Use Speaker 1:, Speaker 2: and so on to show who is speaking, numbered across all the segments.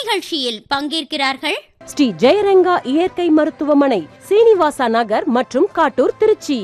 Speaker 1: நிகழ்ச்சியில் பங்கேற்கிறார்கள்
Speaker 2: ஸ்ரீ ஜெயரங்கா இயற்கை மருத்துவமனை சீனிவாசா நகர் மற்றும் காட்டூர் திருச்சி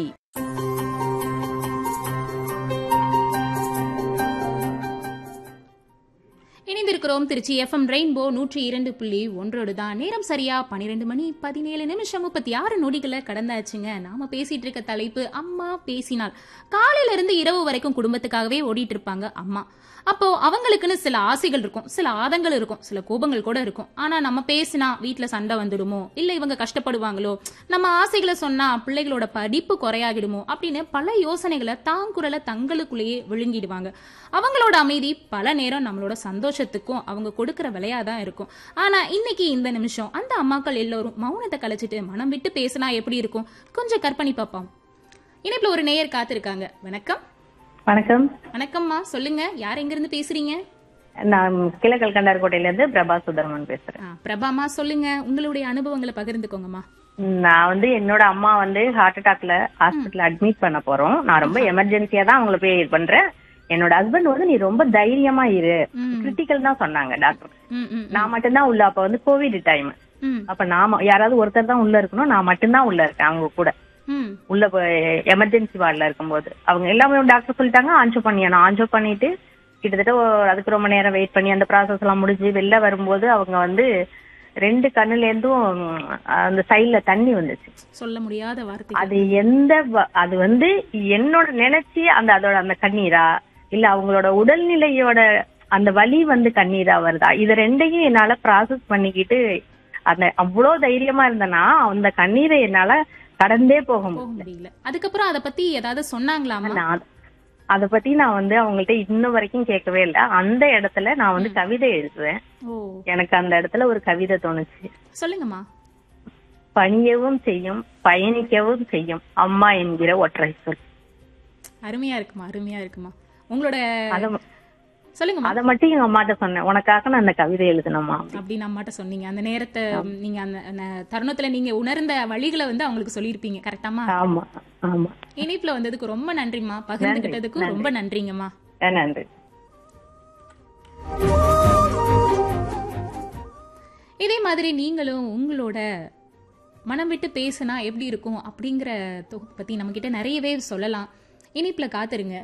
Speaker 3: இணைந்திருக்கிறோம் திருச்சி எஃப்எம் ரெயின்போ நூற்றி இரண்டு புள்ளி ஒன்றோடு தான் நேரம் சரியா பன்னிரெண்டு மணி பதினேழு நிமிஷம் முப்பத்தி ஆறு நொடிகளை கடந்தாச்சுங்க நாம பேசிட்டு இருக்க தலைப்பு அம்மா பேசினாள் காலையில இருந்து இரவு வரைக்கும் குடும்பத்துக்காகவே ஓடிட்டு இருப்பாங்க அம்மா அப்போ அவங்களுக்குன்னு சில ஆசைகள் இருக்கும் சில ஆதங்கள் இருக்கும் சில கோபங்கள் கூட இருக்கும் ஆனா நம்ம பேசினா வீட்ல சண்டை வந்துடுமோ இல்ல இவங்க கஷ்டப்படுவாங்களோ நம்ம ஆசைகளை சொன்னா பிள்ளைகளோட படிப்பு குறையாகிடுமோ அப்படின்னு பல யோசனைகளை தாங்குறல தங்களுக்குள்ளேயே விழுங்கிடுவாங்க அவங்களோட அமைதி பல நேரம் நம்மளோட சந்தோஷத்துக்கும் அவங்க கொடுக்கிற விலையா தான் இருக்கும் ஆனா இன்னைக்கு இந்த நிமிஷம் அந்த அம்மாக்கள் எல்லோரும் மௌனத்தை கலைச்சிட்டு மனம் விட்டு பேசினா எப்படி இருக்கும் கொஞ்சம் கற்பனை பார்ப்போம் இணைப்புல ஒரு நேயர் காத்திருக்காங்க வணக்கம்
Speaker 4: வணக்கம்
Speaker 3: வணக்கம்மா சொல்லுங்க யார் எங்க இருந்து பேசுறீங்க
Speaker 4: நான் கிழக்கல் கண்டார்கோட்டையில இருந்து பிரபா சுதர்மன் பேசுறேன்
Speaker 3: ஆ, பிரபாமா சொல்லுங்க உங்களுடைய அனுபவங்களை பகிர்ந்துக்கோங்கம்மா
Speaker 4: நான் வந்து என்னோட அம்மா வந்து ஹார்ட் அட்டாக்ல ஹாஸ்பிட்டல் அட்மிட் பண்ண போறோம் நான் ரொம்ப எமர்ஜென்சியா தான் அவங்கள போய் இது பண்றேன் என்னோட ஹஸ்பண்ட் வந்து நீ ரொம்ப தைரியமா இரு
Speaker 3: ம்.
Speaker 4: கிரிட்டிக்கல் தான் சொன்னாங்க டாக்டர்
Speaker 3: ம், ம்,
Speaker 4: நான் மட்டும்தான் உள்ள அப்ப வந்து கோவிட் டைம்
Speaker 3: ம்,
Speaker 4: அப்ப நாம யாராவது ஒருத்தர் தான் உள்ள இருக்கணும் நான் மட்டும்தான் உள்ள இருக்கேன் அவங்க கூட
Speaker 3: ம்,
Speaker 4: உள்ள எமர்ஜென்சி வார்டுல இருக்கும்போது அவங்க எல்லாமே டாக்டர் சொல்லிட்டாங்க ஆன்ஜோ பண்ணியானோ ஆன்ஜோ பண்ணிட்டு கிட்டத்தட்ட ஒரு- அதுக்கு ரொம்ப நேரம் வெயிட் பண்ணி அந்த ப்ராசஸ் எல்லாம் முடிஞ்சு வெளில வரும்போது அவங்க வந்து ரெண்டு கண்ணுல இருந்தும் ம், அந்த சைடுல தண்ணி வந்துச்சு
Speaker 3: சொல்ல முடியாத வார்த்தை
Speaker 4: அது எந்த வ- அது வந்து என்னோட நினைச்சு அந்த அதோட அந்த கண்ணீரா இல்ல அவங்களோட உடல்நிலையோட அந்த வலி வந்து கண்ணீரா வருதா இது ரெண்டையும் என்னால ப்ராசஸ் பண்ணிக்கிட்டு அந்த அவ்வளவு தைரியமா இருந்தேன்னா அந்த கண்ணீரை என்னால கடந்தே போக
Speaker 3: போக
Speaker 4: முடியல
Speaker 3: முடியல அதுக்கப்புறம் அத பத்தி ஏதாவது சொன்னாங்களாமா
Speaker 4: நான் அத பத்தி நான் வந்து அவங்கள்ட்ட இன்ன வரைக்கும் கேட்கவே இல்ல அந்த இடத்துல நான் வந்து கவிதை எழுதுவேன்
Speaker 3: ஓ
Speaker 4: எனக்கு அந்த இடத்துல ஒரு கவிதை தோணுச்சு
Speaker 3: சொல்லுங்கம்மா
Speaker 4: பணியவும் செய்யும் பயணிக்கவும் செய்யும் அம்மா என்கிற ஒற்றை சொல்
Speaker 3: அருமையா இருக்குமா அருமையா இருக்குமா உங்களோட
Speaker 4: அத
Speaker 3: சொல்லுங்கம்மா
Speaker 4: அத மட்டும் எங்க அம்மாட்ட சொன்னேன் உனக்காக நான் அந்த கவிதை எழுதணுமா
Speaker 3: அப்படின்னு அம்மாட்ட சொன்னீங்க அந்த நேரத்தை நீங்க அந்த அந்த தருணத்துல நீங்க உணர்ந்த வழிகளை வந்து அவங்களுக்கு சொல்லியிருப்பீங்க கரெக்டாமா
Speaker 4: ஆமா ஆமா
Speaker 3: இணைப்புல வந்ததுக்கு ரொம்ப நன்றிம்மா பகிர்ந்துகிட்டதுக்கும் ரொம்ப நன்றிங்கம்மா
Speaker 4: அஹ் நன்றி
Speaker 3: இதே மாதிரி நீங்களும் உங்களோட மனம் விட்டு பேசினா எப்படி இருக்கும் அப்படிங்கிற தொகுப்பு பத்தி நம்ம கிட்ட நிறையவே சொல்லலாம் இனிப்புல காத்துருங்க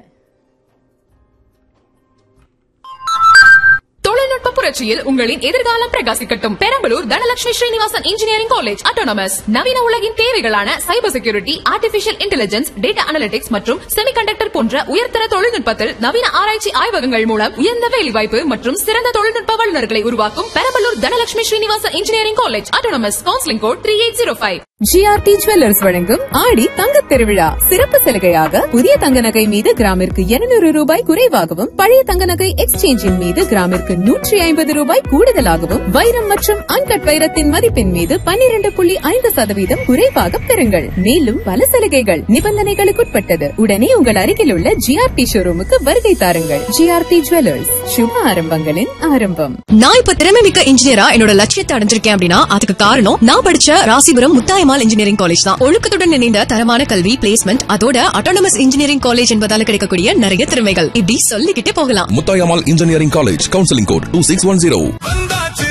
Speaker 5: தொழில்நுட்ப புரட்சியில் உங்களின் எதிர்காலம் பிரகாசிக்கட்டும் Perambalur Dhanalakshmi Srinivasan engineering college autonomous நவீன உலகின் தேவைகளான cyber security artificial intelligence data analytics மற்றும் செமிகண்டக்டர் போன்ற உயர்தர தொழில்நுட்பத்தில் நவீன ஆராய்ச்சி ஆய்வகங்கள் மூலம் உயர்ந்த வேலைவாய்ப்பு மற்றும் சிறந்த தொழில்நுட்ப வல்லுநர்களை உருவாக்கும் Perambalur Dhanalakshmi Srinivasan engineering college autonomous counselling code three eight zero five
Speaker 6: GRT jewellers வழங்கும் ஆடி தங்கத் திருவிழா சிறப்பு சலுகையாக புதிய தங்க நகை மீது கிராமிற்கு 200 ரூபாய் குறைவாகவும் பழைய தங்க நகை எக்ஸ்சேஞ்சின் மீது கிராமிற்கு நூற்றி ஐம்பது ரூபாய் கூடுதலாகவும் வைரம் மற்றும் அன்கட் வைரத்தின் மதிப்பின் மீது 12.5% புள்ளி ஐந்து சதவீதம் குறைவாக பெறுங்கள் மேலும் பல சலுகைகள் நிபந்தனைகளுக்குட்பட்டது உடனே உங்கள் அருகில் உள்ள ஜிஆர்டி ஷோரூமுக்கு வருகை தாருங்கள் ஜிஆர்டி ஜுவல்லர்ஸ் சுப ஆரம்பங்களின் ஆரம்பம்
Speaker 7: நான் இப்ப திறமை மிக்க இன்ஜினியரா என்னோட லட்சியத்தை அடைஞ்சிருக்கேன் அப்படின்னா அதுக்கு காரணம் நான் படிச்ச ராசிபுரம் முத்தாயமால் இன்ஜினியரிங் காலேஜ் தான் ஒழுக்கத்துடன் இணைந்த தரமான கல்வி பிளேஸ்மெண்ட் அதோட அட்டானமஸ் இன்ஜினியரிங் காலேஜ் என்பதால கிடைக்கக்கூடிய நிறைய திறமைகள் இப்படி சொல்லிக்கிட்டே போகலாம்
Speaker 8: Muthayammal engineering college counselling code two six one zero
Speaker 9: வந்தாச்சு